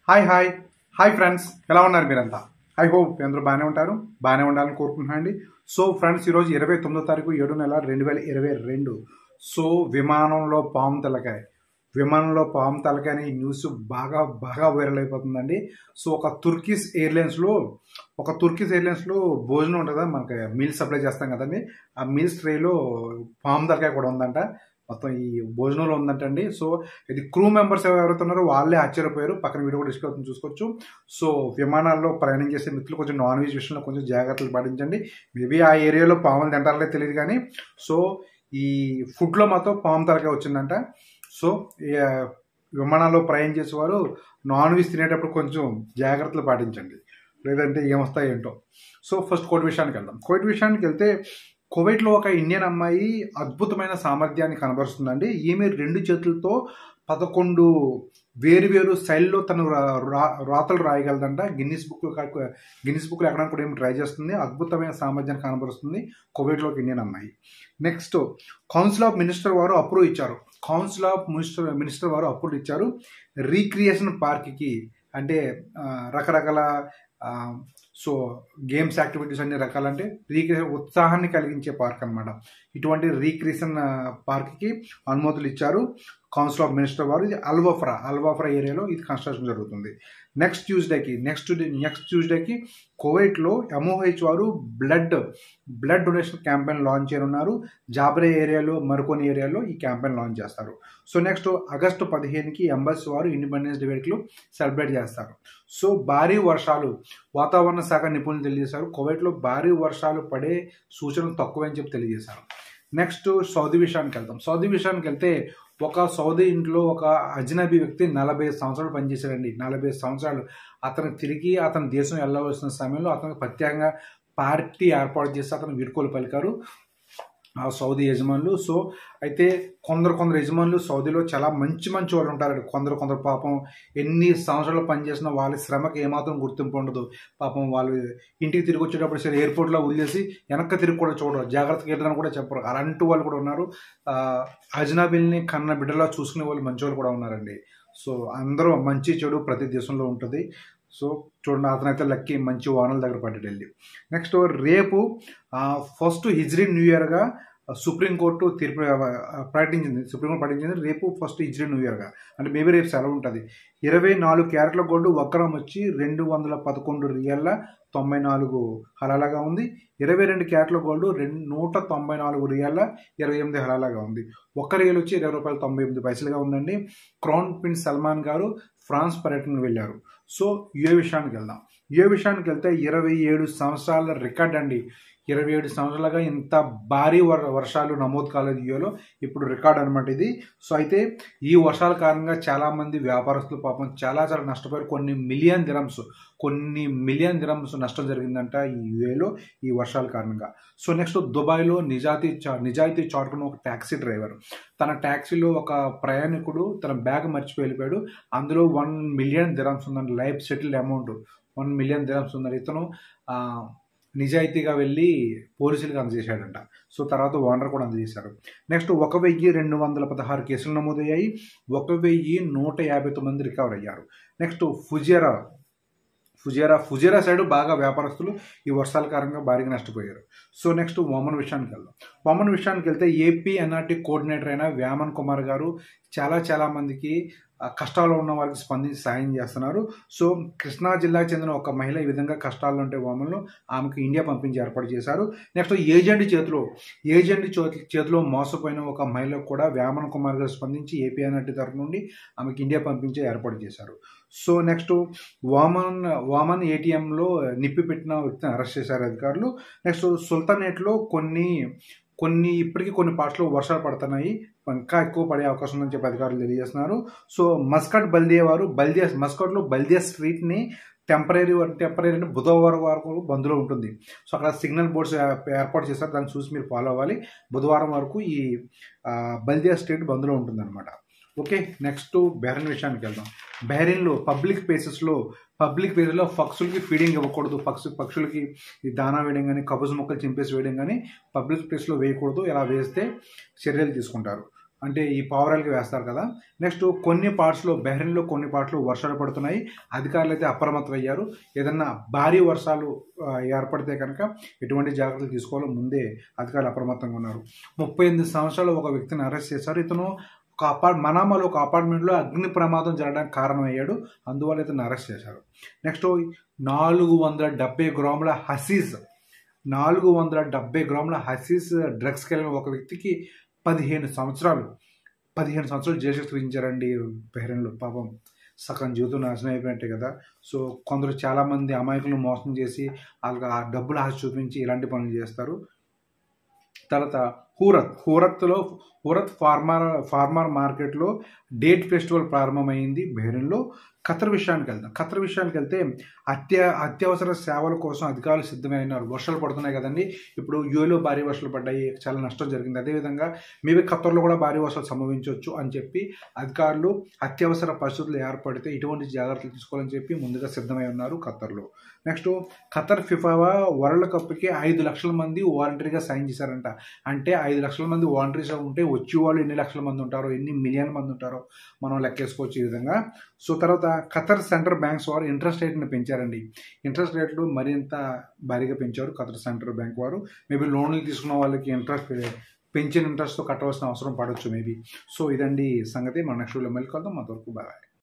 hi hi hi friends ఎలా ఉన్నారు మీరంతా ఐ హోప్ మీ అందరూ బాగానే ఉంటారు బాగానే ఉండాలని కోరుకుంటున్నాను అండి సో ఫ్రెండ్స్ ఈరోజు ఇరవై తొమ్మిదో తారీఖు ఏడు నెల రెండు వేల ఇరవై రెండు సో విమానంలో పాము తలకాయ విమానంలో పాము తలకాయ అనే ఈ న్యూస్ బాగా బాగా వైరల్ అయిపోతుందండి సో ఒక తుర్కిష్ ఎయిర్లైన్స్లో ఒక తుర్కిష్ ఎయిర్లైన్స్లో భోజనం ఉంటుంది కదా మనకి మీల్స్ సప్లై చేస్తాం కదండి ఆ మీల్స్ ట్రేలో పాము తలకాయ కూడా ఉందంట మొత్తం ఈ భోజనంలో ఉందంటండి సో ఇది క్రూ మెంబర్స్ ఎవరైతే ఉన్నారో వాళ్ళే ఆశ్చర్యపోయారు పక్కన వీడియో కూడా డిస్ప్లే అవుతుంది చూసుకోవచ్చు సో విమానాల్లో ప్రయాణం చేసే మిత్రులు కొంచెం నాన్ వెజ్ విషయంలో కొంచెం జాగ్రత్తలు పాటించండి మేబీ ఆ ఏరియాలో పాములు తింటారో తెలియదు కానీ సో ఈ ఫుడ్లో మాత్రం పాము తలకాయ వచ్చిందంట సో ఈ, ఆ, విమానాల్లో ప్రయాణం చేసేవారు నాన్ వెజ్ తినేటప్పుడు కొంచెం జాగ్రత్తలు పాటించండి లేదంటే ఏమొస్తాయి ఏంటో సో ఫస్ట్ కోవిడ్ విషయానికి వెళ్దాం కోవిడ్ విషయానికి వెళ్తే కువైట్లో ఒక ఇండియన్ అమ్మాయి అద్భుతమైన సామర్థ్యాన్ని కనబరుస్తుందండి ఈమె రెండు చేతులతో పదకొండు వేరు వేరు శైలిలో తను రా- రా- రాతలు రాయగలదంట గిన్నిస్ బుక్ గిన్నిస్ బుక్లో ఎక్కడ కూడా ఏమి ట్రై చేస్తుంది అద్భుతమైన సామర్థ్యాన్ని కనబరుస్తుంది కువైట్లో ఒక ఇండియన్ అమ్మాయి నెక్స్ట్ కౌన్సిల్ ఆఫ్ మినిస్టర్ వారు అప్రూవ్ ఇచ్చారు కౌన్సిల్ ఆఫ్ మినిస్టర్ మినిస్టర్ వారు అప్రూవ్ ఇచ్చారు రీక్రియేషన్ పార్క్కి అంటే ఆ, రకరకాల ఆ, సో గేమ్స్ యాక్టివిటీస్ అన్ని రకాలంటే రీక్రియేషన్ ఉత్సాహాన్ని కలిగించే పార్క్ అన్నమాట ఇటువంటి రీక్రియేషన్ పార్క్కి అనుమతులు ఇచ్చారు కౌన్సిల్ ఆఫ్ మినిస్టర్ వారు ఇది అల్వఫ్రా అల్వఫ్రా ఏరియాలో ఇది కన్స్ట్రక్షన్ జరుగుతుంది నెక్స్ట్ ట్యూస్డేకి నెక్స్ట్ నెక్స్ట్ ట్యూస్డేకి కువైట్లో ఎంఓహెచ్ వారు blood blood donation campaign launch చేయనున్నారు జాబ్రే ఏరియాలో మరికొన్ని ఏరియాలో ఈ క్యాంపెయిన్ లాంచ్ చేస్తారు సో నెక్స్ట్ ఆగస్టు పదిహేనుకి ఎంబసీ వారు ఇండిపెండెన్స్ డే వేడుకలు సెలబ్రేట్ చేస్తారు సో భారీ వర్షాలు వాతావరణ శాఖ నిపుణులు తెలియజేశారు కువైట్లో భారీ వర్షాలు పడే సూచనలు తక్కువని చెప్పి తెలియజేశారు నెక్స్ట్ సౌదీ విషయానికి వెళ్తాం సౌదీ విషయానికి వెళ్తే ఒక సౌదీ ఇంట్లో ఒక అజ్నబీ వ్యక్తి నలభై సంవత్సరాలు పనిచేశాడండి నలభై సంవత్సరాలు అతను తిరిగి అతని దేశం వెళ్ళవలసిన సమయంలో అతనికి ప్రత్యేకంగా పార్టీ ఏర్పాటు చేసి అతను వీడ్కోలు పలికారు ఆ సౌదీ యజమానులు సో అయితే కొందరు కొందరు యజమానులు సౌదీలో చాలా మంచి మంచి వాళ్ళు ఉంటారండి కొందరు కొందరు పాపం ఎన్ని సంవత్సరాలు పనిచేసిన వాళ్ళ శ్రమకి ఏమాత్రం గుర్తింపు ఉండదు పాపం వాళ్ళు ఇంటికి తిరిగి వచ్చేటప్పుడు సరే ఎయిర్పోర్ట్లో వదిలేసి వెనక్కి తిరిగి కూడా చూడరు జాగ్రత్తగా వెళ్ళదని కూడా చెప్పరు అలాంటి వాళ్ళు కూడా ఉన్నారు ఆ, అజ్నాబిల్ని కన్న బిడ్డలా చూసుకునే వాళ్ళు మంచి వాళ్ళు కూడా ఉన్నారండి సో అందరూ మంచి చెడు ప్రతి దేశంలో ఉంటుంది సో చూడండి అతనైతే లక్కీ మంచి వానల దగ్గర పడ్డాడు వెళ్ళి నెక్స్ట్ రేపు ఫస్ట్ హిజ్రీ న్యూ ఇయర్గా సుప్రీంకోర్టు తీర్పు ఆ, ప్రకటించింది సుప్రీంకోర్టు ప్రకటించింది రేపు ఫస్ట్ హిజ్రీ న్యూ ఇయర్గా అంటే మేబీ రేపు సెలవు ఉంటుంది ఇరవై నాలుగు క్యారెట్ల గోల్డ్ వక్రం వచ్చి రెండు వందల పదకొండు రియల్ల తొంభై నాలుగు హలాలాగా ఉంది ఇరవై రెండు క్యారెట్ల గోల్డ్ రెండు నూట తొంభై నాలుగు రియల్ల ఇరవై ఎనిమిది హలాలాగా ఉంది ఒక్క రియల్ వచ్చి ఇరవై రూపాయలు తొంభై ఎనిమిది పైసలుగా ఉందండి క్రౌన్ ప్రిన్స్ సల్మాన్ గారు ఫ్రాన్స్ పర్యటనకు వెళ్ళారు సో ఏ విషయానికి వెళ్దాం ఏ విషయానికి వెళ్తే ఇరవై ఏడు సంవత్సరాల రికార్డ్ అండి ఇరవై ఏడు సంవత్సరాలుగా ఇంత భారీ వర్ వర్షాలు నమోదు కాలేదు యూఏలో ఇప్పుడు రికార్డ్ అనమాట ఇది సో అయితే ఈ వర్షాల కారణంగా చాలామంది వ్యాపారస్తులు పాపం చాలా చాలా నష్టపోయారు కొన్ని మిలియన్ దిరమ్స్ కొన్ని మిలియన్ దిరమ్స్ నష్టం జరిగిందంట ఈ యూఏలో ఈ వర్షాల కారణంగా సో నెక్స్ట్ దుబాయ్లో నిజాయితీ చా నిజాయితీ చాటుకున్న ఒక ట్యాక్సీ డ్రైవర్ తన ట్యాక్సీలో ఒక ప్రయాణికుడు తన బ్యాగ్ మర్చిపోయి వెళ్ళిపోయాడు అందులో వన్ మిలియన్ దిరమ్స్ ఉందండి life settled amount one million దిరమ్స్ ఉందండి ఇతను ఆ, నిజాయితీగా వెళ్ళి పోలీసులకు అందజేశాడంట సో తర్వాత ఓనర్ కూడా అందజేశారు నెక్స్ట్ ఒక వెయ్యి రెండు వందల పదహారు కేసులు నమోదయ్యాయి ఒక వెయ్యి నూట యాభై తొమ్మిది రికవర్ అయ్యారు నెక్స్ట్ ఫుజేరా ఫుజేరా ఫుజేరా సైడ్ బాగా వ్యాపారస్తులు ఈ వర్షాల కారణంగా భారీగా నష్టపోయారు సో నెక్స్ట్ వామన్ విషయానికి వెళ్దాం వామన్ విషయానికి వెళ్తే ఏపీ ఎన్ఆర్టీ కోఆర్డినేటర్ అయిన వ్యామన్ కుమార్ గారు చాలా చాలా మందికి ఆ, కష్టాల్లో ఉన్న వారికి స్పందించి సాయం చేస్తున్నారు సో కృష్ణా జిల్లాకు చెందిన ఒక మహిళ ఈ విధంగా కష్టాల్లో ఉంటే వామన్లో ఆమెకు ఇండియా పంపించి ఏర్పాటు చేశారు నెక్స్ట్ ఏజెంట్ చేతిలో ఏజెంట్ చేతి చేతిలో మోసపోయిన ఒక మహిళకు కూడా వ్యామన్ కుమార్ గారు స్పందించి ఏపీ ఎన్ఆర్టీ తరఫు నుండి ఆమెకి ఇండియా పంపించి ఏర్పాటు చేశారు సో నెక్స్ట్ వామన్ వామన్ ఏటీఎంలో నిప్పి పెట్టిన వ్యక్తిని అరెస్ట్ చేశారు అధికారులు నెక్స్ట్ సుల్తానేట్లో కొన్ని కొన్ని ఇప్పటికీ కొన్ని పార్ట్స్లో వర్షాలు పడుతున్నాయి ఇంకా ఎక్కువ పడే అవకాశం ఉందని చెప్పి అధికారులు తెలియజేస్తున్నారు సో మస్కట్ బల్దియా వారు బల్దియా మస్కట్లో బల్దియా స్ట్రీట్ని టెంపరీ టెంపరీ అంటే బుధవారం వరకు బంద్లో ఉంటుంది సో అక్కడ సిగ్నల్ బోర్డ్స్ ఏర్పాటు చేస్తారు దాన్ని చూసి మీరు ఫాలో అవ్వాలి బుధవారం వరకు ఈ ఆ, బల్దియా స్ట్రీట్ బంద్లో ఉంటుందన్నమాట ఓకే నెక్స్ట్ బెహ్రెన్ విషయానికి వెళ్దాం బెహ్రెన్లో పబ్లిక్ ప్లేసెస్లో పబ్లిక్ ప్లేసెస్లో పక్షులకి ఫీడింగ్ ఇవ్వకూడదు పక్షు పక్షులకి ఈ దానా వేయడం కానీ కబుజు మొక్కలు చింపేసి వేయడం కానీ పబ్లిక్ ప్లేస్లో వేయకూడదు ఇలా వేస్తే చర్యలు తీసుకుంటారు అంటే ఈ పావురాలకి వేస్తారు కదా నెక్స్ట్ కొన్ని పార్ట్స్లో బెహ్రెన్లో కొన్ని పార్ట్స్లో వర్షాలు పడుతున్నాయి అధికారులు అయితే అప్రమత్తం అయ్యారు ఏదన్నా భారీ వర్షాలు ఆ, ఏర్పడితే కనుక ఎటువంటి జాగ్రత్తలు తీసుకోవాలో ముందే అధికారులు అప్రమత్తంగా ఉన్నారు ముప్పై ఎనిమిది సంవత్సరాలు ఒక వ్యక్తిని అరెస్ట్ చేశారు ఇతను ఒక అపార్ట్ మనామాలో ఒక అపార్ట్మెంట్లో అగ్ని ప్రమాదం జరగడానికి కారణమయ్యాడు అందువల్ల ఇతను అరెస్ట్ చేశారు నెక్స్ట్ నాలుగు వందల డెబ్బై గ్రాముల హసీస్ నాలుగు వందల డెబ్బై గ్రాముల హసీస్ డ్రగ్స్కి వెళ్ళిన ఒక వ్యక్తికి పదిహేను సంవత్సరాలు పదిహేను సంవత్సరాలు జైలు శిక్ష విధించారండి బెహ్రెన్లో పాపం సగం జీవితం నాశనం అయిపోయినట్టే కదా సో కొందరు చాలామంది అమాయకులను మోసం చేసి వాళ్ళకి ఆ డబ్బులు ఆశ చూపించి ఇలాంటి పనులు చేస్తారు తర్వాత హూరత్ హూరత్లో హూరత్ ఫార్మర్ ఫార్మర్ మార్కెట్లో డేట్ ఫెస్టివల్ ప్రారంభమైంది బెహ్రెన్లో ఖతర్ విషయానికి వెళ్తాం ఖతర్ విషయానికి వెళ్తే అత్య అత్యవసర సేవల కోసం అధికారులు సిద్ధమై ఉన్నారు వర్షాలు పడుతున్నాయి కదండి ఇప్పుడు యూఏలో భారీ వర్షాలు పడ్డాయి చాలా నష్టం జరిగింది అదేవిధంగా మేబీ ఖతర్లో కూడా భారీ వర్షాలు సంభవించవచ్చు అని చెప్పి అధికారులు అత్యవసర పరిస్థితులు ఏర్పడితే ఇటువంటి జాగ్రత్తలు తీసుకోవాలని చెప్పి ముందుగా సిద్ధమై ఉన్నారు ఖతర్లో నెక్స్ట్ ఖతర్ ఫిఫా వరల్డ్ కప్కి ఐదు లక్షల మంది వాలంటరీగా సైన్ చేశారంట అంటే ఐదు లక్షల మంది వాలంటరీస్గా ఉంటే వచ్చే వాళ్ళు ఎన్ని లక్షల మంది ఉంటారో ఎన్ని మిలియన్ మంది ఉంటారో మనం లెక్కేసుకోవచ్చు ఈ విధంగా సో తర్వాత ఖతర్ సెంట్రల్ బ్యాంక్స్ వారు ఇంట్రెస్ట్ రేట్ని పెంచారండి ఇంట్రెస్ట్ రేట్లు మరింత భారీగా పెంచారు ఖతర్ సెంట్రల్ బ్యాంక్ వారు మేబీ లోన్లు తీసుకున్న వాళ్ళకి ఇంట్రెస్ట్ పెంచిన ఇంట్రెస్ట్తో కట్టవలసిన అవసరం పడవచ్చు మేబీ సో ఇదండి సంగతి మన నెక్స్ట్ వీడియో మళ్ళీ కలుద్దాం అంతవరకు బాయ్